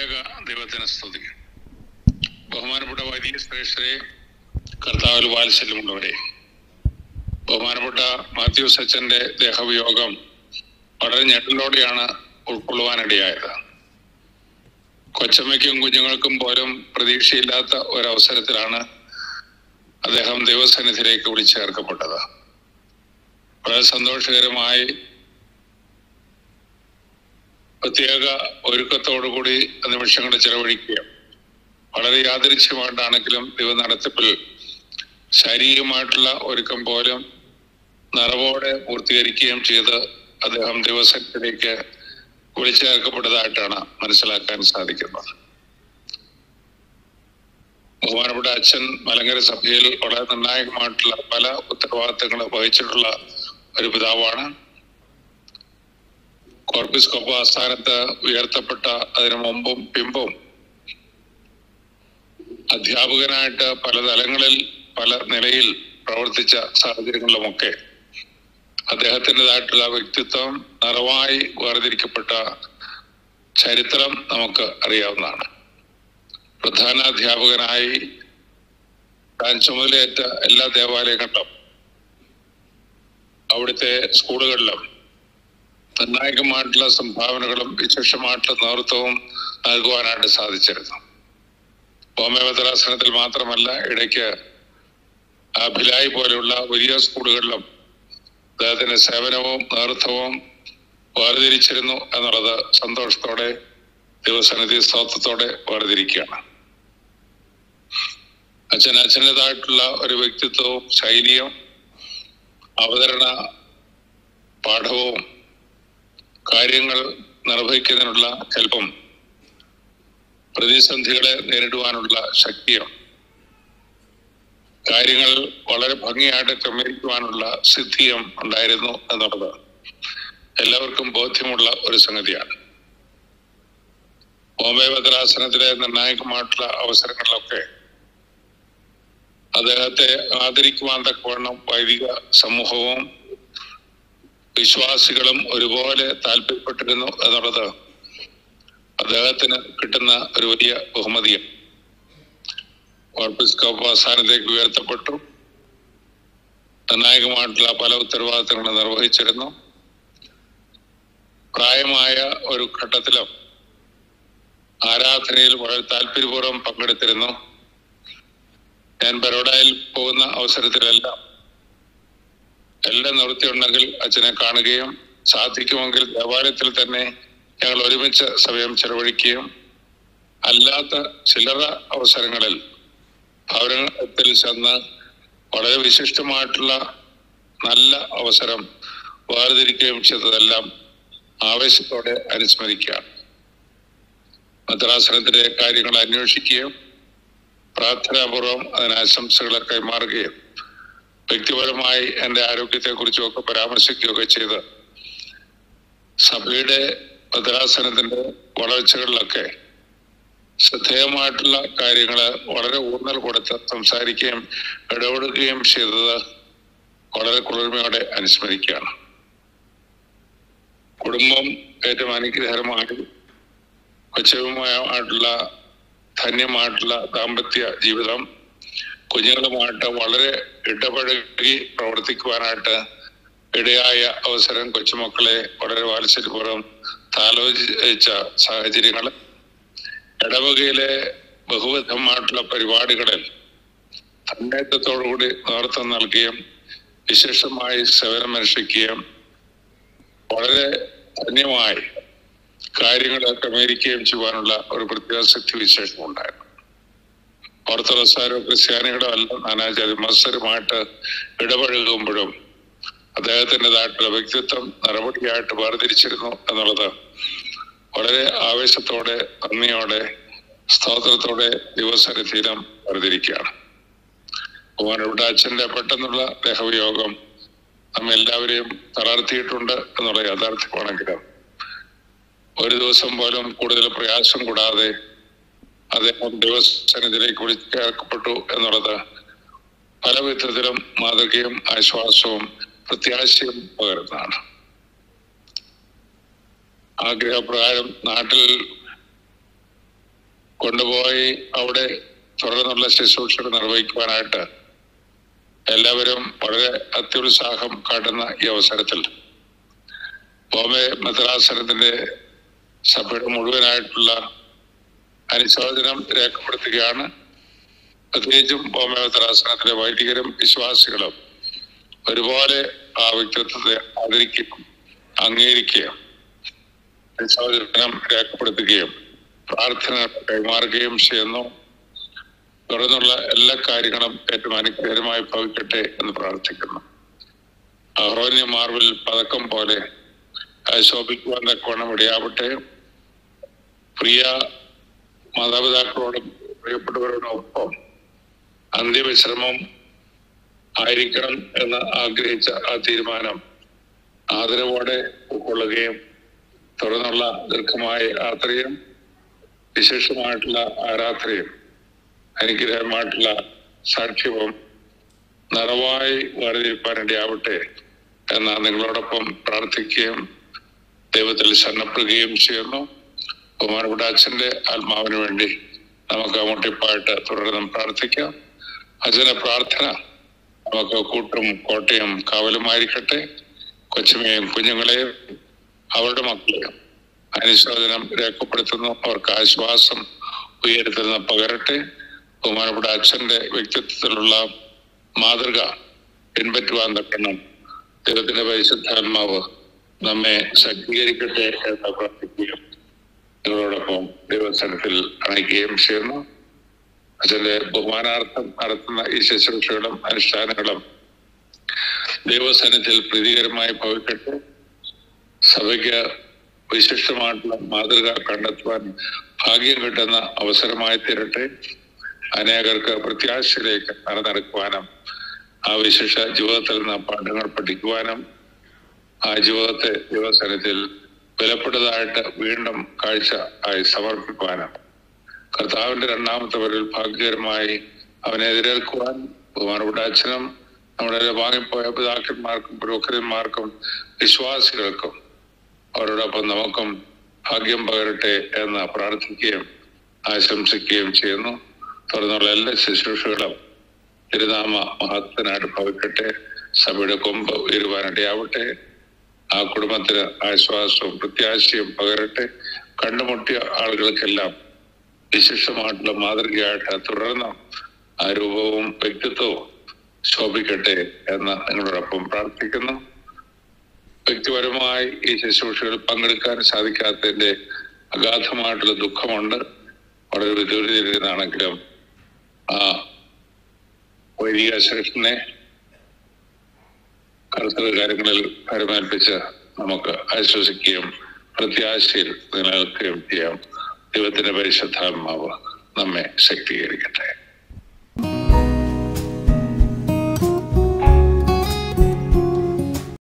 ത്രിയേക ദൈവത്തിന് സ്തുതി ബഹുമാനപ്പെട്ട വലിയ ശ്രേഷ്ഠരെ കർത്താവിൽ വാത്സല്യമുള്ളവരെ ബഹുമാനപ്പെട്ട മാത്യു സച്ചന്റെ ദേഹവിയോഗം വളരെ ഞെട്ടലോടെയാണ് ഉൾക്കൊള്ളുവാനിടയായത് കൊച്ചമ്മയ്ക്കും കുഞ്ഞുങ്ങൾക്കും പോലും പ്രതീക്ഷയില്ലാത്ത ഒരവസരത്തിലാണ് അദ്ദേഹം ദൈവസന്നിധിയിലേക്ക് വിളിച്ചേർക്കപ്പെട്ടത് വളരെ സന്തോഷകരമായി പ്രത്യേക ഒരുക്കത്തോടുകൂടി നിമിഷങ്ങൾ ചെലവഴിക്കുക വളരെ യാദൃശ്യമായിട്ടാണെങ്കിലും ദൈവ നടത്തിപ്പിൽ ശാരീരികമായിട്ടുള്ള ഒരുക്കം പോലും നിറവോടെ പൂർത്തീകരിക്കുകയും ചെയ്ത് അദ്ദേഹം ദിവസത്തിലേക്ക് വിളിച്ചേർക്കപ്പെട്ടതായിട്ടാണ് മനസ്സിലാക്കാൻ സാധിക്കുന്നത് ബഹുമാനപ്പെട്ട അച്ഛൻ മലങ്കര സഭയിൽ വളരെ നിർണായകമായിട്ടുള്ള പല ഉത്തരവാദിത്തങ്ങൾ വഹിച്ചിട്ടുള്ള ഒരു പിതാവാണ് കോർപ്പിസ് കൊപ്പ സ്ഥാനത്ത് ഉയർത്തപ്പെട്ട അതിനു മുമ്പും പിമ്പും അധ്യാപകനായിട്ട് പല തലങ്ങളിൽ പല നിലയിൽ പ്രവർത്തിച്ച സാഹചര്യങ്ങളിലുമൊക്കെ അദ്ദേഹത്തിൻ്റെതായിട്ടുള്ള വ്യക്തിത്വം നിറവായി വേർതിരിക്കപ്പെട്ട ചരിത്രം നമുക്ക് അറിയാവുന്നതാണ് പ്രധാന അധ്യാപകനായി താൻ ചുമതലയേറ്റ എല്ലാ ദേവാലയങ്ങളിലും അവിടുത്തെ സ്കൂളുകളിലും നിർണായകമായിട്ടുള്ള സംഭാവനകളും വിശേഷമായിട്ടുള്ള നേതൃത്വവും നൽകുവാനായിട്ട് സാധിച്ചിരുന്നു ബോംബെ ഭദ്രാസനത്തിൽ മാത്രമല്ല ഇടയ്ക്ക് ആ ഭിലായി പോലെയുള്ള വലിയ സ്കൂളുകളിലും അദ്ദേഹത്തിന്റെ സേവനവും നേതൃത്വവും വേർതിരിച്ചിരുന്നു എന്നുള്ളത് സന്തോഷത്തോടെ ദിവസനിധി സ്തോത്രത്തോടെ വേർതിരിക്കുകയാണ് അച്ഛൻ അച്ഛൻ്റെതായിട്ടുള്ള ഒരു വ്യക്തിത്വവും ശൈലിയും അവതരണ പാഠവും കാര്യങ്ങൾ നിർവഹിക്കുന്നതിനുള്ള കെൽപ്പും പ്രതിസന്ധികളെ നേരിടുവാനുള്ള ശക്തിയും കാര്യങ്ങൾ വളരെ ഭംഗിയായിട്ട് ക്രമീകരിക്കുവാനുള്ള സിദ്ധിയും ഉണ്ടായിരുന്നു എന്നുള്ളത് എല്ലാവർക്കും ബോധ്യമുള്ള ഒരു സംഗതിയാണ് ബോംബെ ഭദ്രാസനത്തിലെ നിർണായകമായിട്ടുള്ള അവസരങ്ങളിലൊക്കെ അദ്ദേഹത്തെ ആദരിക്കുവാൻ തക്കവണ്ണം വൈദിക സമൂഹവും വിശ്വാസികളും ഒരുപോലെ താല്പര്യപ്പെട്ടിരുന്നു എന്നുള്ളത് അദ്ദേഹത്തിന് കിട്ടുന്ന ഒരു വലിയ ബഹുമതിയാണ് ഓർപ്പിസ്കോപ്പ് സ്ഥാനത്തേക്ക് ഉയർത്തപ്പെട്ടു നിർണായകമായിട്ടുള്ള പല ഉത്തരവാദിത്തങ്ങളും നിർവഹിച്ചിരുന്നു പ്രായമായ ഒരു ഘട്ടത്തിലും ആരാധനയിൽ വളരെ താല്പര്യപൂർവ്വം പങ്കെടുത്തിരുന്നു ഞാൻ ബറോഡയിൽ പോകുന്ന അവസരത്തിലെല്ലാം എല്ലാം നിവൃത്തിയുണ്ടെങ്കിൽ അച്ഛനെ കാണുകയും സാധിക്കുമെങ്കിൽ ദേവാലയത്തിൽ തന്നെ ഞങ്ങൾ ഒരുമിച്ച് സമയം ചെലവഴിക്കുകയും അല്ലാത്ത ചില്ലറ അവസരങ്ങളിൽ ഭവനത്തിൽ ചെന്ന് വളരെ വിശിഷ്ടമായിട്ടുള്ള നല്ല അവസരം വേർതിരിക്കുകയും ചെയ്തതെല്ലാം ആവേശത്തോടെ അനുസ്മരിക്കുകയാണ് മദ്രാസനത്തിലെ കാര്യങ്ങൾ അന്വേഷിക്കുകയും പ്രാർത്ഥനാപൂർവം അതിന് ആശംസകളെ കൈമാറുകയും വ്യക്തിപരമായി എൻ്റെ ആരോഗ്യത്തെക്കുറിച്ചും ഒക്കെ പരാമർശിക്കുകയൊക്കെ ചെയ്ത് സഭയുടെ ഭദ്രാസനത്തിന്റെ വളർച്ചകളിലൊക്കെ ശ്രദ്ധേയമായിട്ടുള്ള കാര്യങ്ങള് വളരെ ഊന്നൽ കൊടുത്ത് സംസാരിക്കുകയും ഇടപെടുകയും ചെയ്തത് വളരെ കുളിർമയോടെ അനുസ്മരിക്കുകയാണ് കുടുംബം ഏറ്റവും അനുഗ്രഹകരമായി കൊച്ചവുമായിട്ടുള്ള ധന്യമായിട്ടുള്ള ദാമ്പത്യ ജീവിതം കുഞ്ഞുങ്ങളുമായിട്ട് വളരെ ഇടപഴകി പ്രവർത്തിക്കുവാനായിട്ട് ഇടയായ അവസരം കൊച്ചുമക്കളെ വളരെ വാത്സല്യപൂർവ്വം താലോചിച്ച സാഹചര്യങ്ങൾ ഇടവകയിലെ ബഹുവിധമായിട്ടുള്ള പരിപാടികളിൽ തന്നേറ്റത്തോടുകൂടി നേതൃത്വം നൽകുകയും വിശേഷമായി സേവനമനുഷ്ഠിക്കുകയും വളരെ ധന്യമായി കാര്യങ്ങൾ ക്രമീകരിക്കുകയും ചെയ്യുവാനുള്ള ഒരു പ്രത്യേക ശക്തി വിശേഷം ഉണ്ടായിരുന്നു ഓർത്തഡോക്സാരോ ക്രിസ്ത്യാനികളോ അല്ല നാനാജാതി മത്സരമായിട്ട് ഇടപഴകുമ്പോഴും അദ്ദേഹത്തിൻ്റെതായിട്ടുള്ള വ്യക്തിത്വം നടപടിയായിട്ട് വേർതിരിച്ചിരുന്നു എന്നുള്ളത് വളരെ ആവേശത്തോടെ നന്ദിയോടെ സ്തോത്രത്തോടെ ദിവസരഥീരം വേർതിരിക്കുകയാണ് ബഹുമാനപ്പെട്ട അച്ഛന്റെ പെട്ടെന്നുള്ള ദേഹവിയോഗം നമ്മെ എല്ലാവരെയും തളർത്തിയിട്ടുണ്ട് എന്നുള്ള യാഥാർത്ഥ്യമാണെങ്കിലും ഒരു ദിവസം പോലും കൂടുതൽ പ്രയാസം കൂടാതെ അദ്ദേഹം ദിവസത്തിലേക്ക് വിളിച്ചേർക്കപ്പെട്ടു എന്നുള്ളത് പല വിധത്തിലും മാതൃകയും ആശ്വാസവും പ്രത്യാശയും പകരുന്നതാണ് ആഗ്രഹപ്രകാരം നാട്ടിൽ കൊണ്ടുപോയി അവിടെ തുടർന്നുള്ള ശുശ്രൂഷകൾ നിർവഹിക്കുവാനായിട്ട് എല്ലാവരും വളരെ അത്യുത്സാഹം കാട്ടുന്ന ഈ അവസരത്തിൽ ബോംബെ മദ്രാസനത്തിന്റെ സഭയുടെ മുഴുവനായിട്ടുള്ള അനുശോചനം രേഖപ്പെടുത്തുകയാണ് പ്രത്യേകിച്ചും ബോംബെ മദ്രാസനത്തിലെ വൈദികരും വിശ്വാസികളും ഒരുപോലെ ആ വ്യക്തിത്വത്തെ ആദരിക്കുകയും അംഗീകരിക്കുകയും അനുശോചനം രേഖപ്പെടുത്തുകയും പ്രാർത്ഥന കൈമാറുകയും ചെയ്യുന്നു തുടർന്നുള്ള എല്ലാ കാര്യങ്ങളും ഏറ്റവും അനുഗ്രഹമായി ഭവിക്കട്ടെ എന്ന് പ്രാർത്ഥിക്കുന്നു അഹ്റോന്യ മാർവിൽ പതക്കം പോലെ ശോഭിക്കുവാൻ തക്കവണ്ണം ഇടയാവട്ടെ പ്രിയ മാതാപിതാക്കളോടും പ്രിയപ്പെട്ടവരോടും ഒപ്പം അന്ത്യവിശ്രമം ആയിരിക്കണം എന്ന് ആഗ്രഹിച്ച ആ തീരുമാനം ആദരവോടെ ഉൾക്കൊള്ളുകയും തുടർന്നുള്ള ദീർഘമായ യാത്രയും വിശേഷമായിട്ടുള്ള ആരാധനയും അനുഗ്രഹമായിട്ടുള്ള സാക്ഷ്യവും നിറവായി വേർതിരിപ്പാനിടയാവട്ടെ എന്ന് നിങ്ങളോടൊപ്പം പ്രാർത്ഥിക്കുകയും ദൈവത്തിൽ ശരണപ്പെടുകയും ചെയ്യുന്നു ബഹുമാനപ്പെട്ട അച്ഛന്റെ ആത്മാവിന് വേണ്ടി നമുക്ക് മുട്ടിപ്പായിട്ട് തുടർന്നും പ്രാർത്ഥിക്കാം അച്ഛന്റെ പ്രാർത്ഥന നമുക്ക് കൂട്ടും കോട്ടയും കാവലുമായിരിക്കട്ടെ കൊച്ചുമയും കുഞ്ഞുങ്ങളെയും അവരുടെ മക്കളെയും അനുശോചനം രേഖപ്പെടുത്തുന്നു അവർക്ക് ആശ്വാസം ഉയർത്തുന്ന പകരട്ടെ ബഹുമാനപ്പെട്ട അച്ഛന്റെ വ്യക്തിത്വത്തിലുള്ള മാതൃക പിൻപറ്റുവാൻ തക്കണം ദൈവത്തിന്റെ പരിശുദ്ധാത്മാവ് നമ്മെ സജ്ജീകരിക്കട്ടെ എന്ന് പ്രാർത്ഥിക്കുകയും നിങ്ങളോടൊപ്പം ദൈവസ്ഥലത്തിൽ അണയ്ക്കുകയും ചെയ്യുന്നു അച്ഛന്റെ ബഹുമാനാർത്ഥം നടത്തുന്ന ഈ ശുശ്രൂഷകളും അനുഷ്ഠാനങ്ങളും ദൈവസന്നിധിയിൽ പ്രീതികരമായി ഭവിക്കട്ടെ സഭയ്ക്ക് വിശിഷ്ടമായിട്ടുള്ള മാതൃക കണ്ടെത്തുവാൻ ഭാഗ്യം കിട്ടുന്ന അവസരമായി തീരട്ടെ അനേകർക്ക് പ്രത്യാശയിലേക്ക് നടന്നെടുക്കുവാനും ആ വിശിഷ്ട ജീവിതത്തിൽ നിന്ന് പാഠങ്ങൾ പഠിക്കുവാനും ആ ജീവിതത്തെ ദൈവസനത്തിൽ വിലപ്പെട്ടതായിട്ട് വീണ്ടും കാഴ്ച ആയി സമർപ്പിക്കുവാനും കർത്താവിന്റെ രണ്ടാമത്തെ വരിൽ ഭാഗ്യകരമായി അവനെ എതിരേൽക്കുവാൻ ബഹുമാനപ്പെട്ട അച്ഛനും നമ്മുടെ വാങ്ങിപ്പോയ പിതാക്കന്മാർക്കും പുരോഹിതന്മാർക്കും വിശ്വാസികൾക്കും അവരോടൊപ്പം നമുക്കും ഭാഗ്യം പകരട്ടെ എന്ന് പ്രാർത്ഥിക്കുകയും ആശംസിക്കുകയും ചെയ്യുന്നു തുടർന്നുള്ള എല്ലാ ശുശ്രൂഷകളും തിരുനാമ മഹത്വനായിട്ട് ഭവിക്കട്ടെ സഭയുടെ കൊമ്പ് ഉയരുവാനിടയാവട്ടെ ആ കുടുംബത്തിന് ആശ്വാസവും പ്രത്യാശയും പകരട്ടെ കണ്ടുമുട്ടിയ ആളുകൾക്കെല്ലാം വിശിഷ്ടമായിട്ടുള്ള മാതൃകയായിട്ട് തുടർന്ന് ആ രൂപവും വ്യക്തിത്വവും ശോഭിക്കട്ടെ എന്ന് നിങ്ങളോടൊപ്പം പ്രാർത്ഥിക്കുന്നു വ്യക്തിപരമായി ഈ ശുശ്രൂഷകളിൽ പങ്കെടുക്കാൻ സാധിക്കാത്തതിന്റെ അഗാധമായിട്ടുള്ള ദുഃഖമുണ്ട് വളരെ വിദൂരതയിലാണെങ്കിലും ആ വൈദിക ശ്രേഷ്ഠനെ കർത്തവ്യ കാര്യങ്ങളിൽ പരമേൽപ്പിച്ച് നമുക്ക് ആശ്വസിക്കുകയും പ്രത്യാശയിൽ നിലനിൽക്കുകയും ചെയ്യാം ദൈവത്തിന്റെ പരിശുദ്ധാത്മാവ് നമ്മെ ശക്തീകരിക്കട്ടെ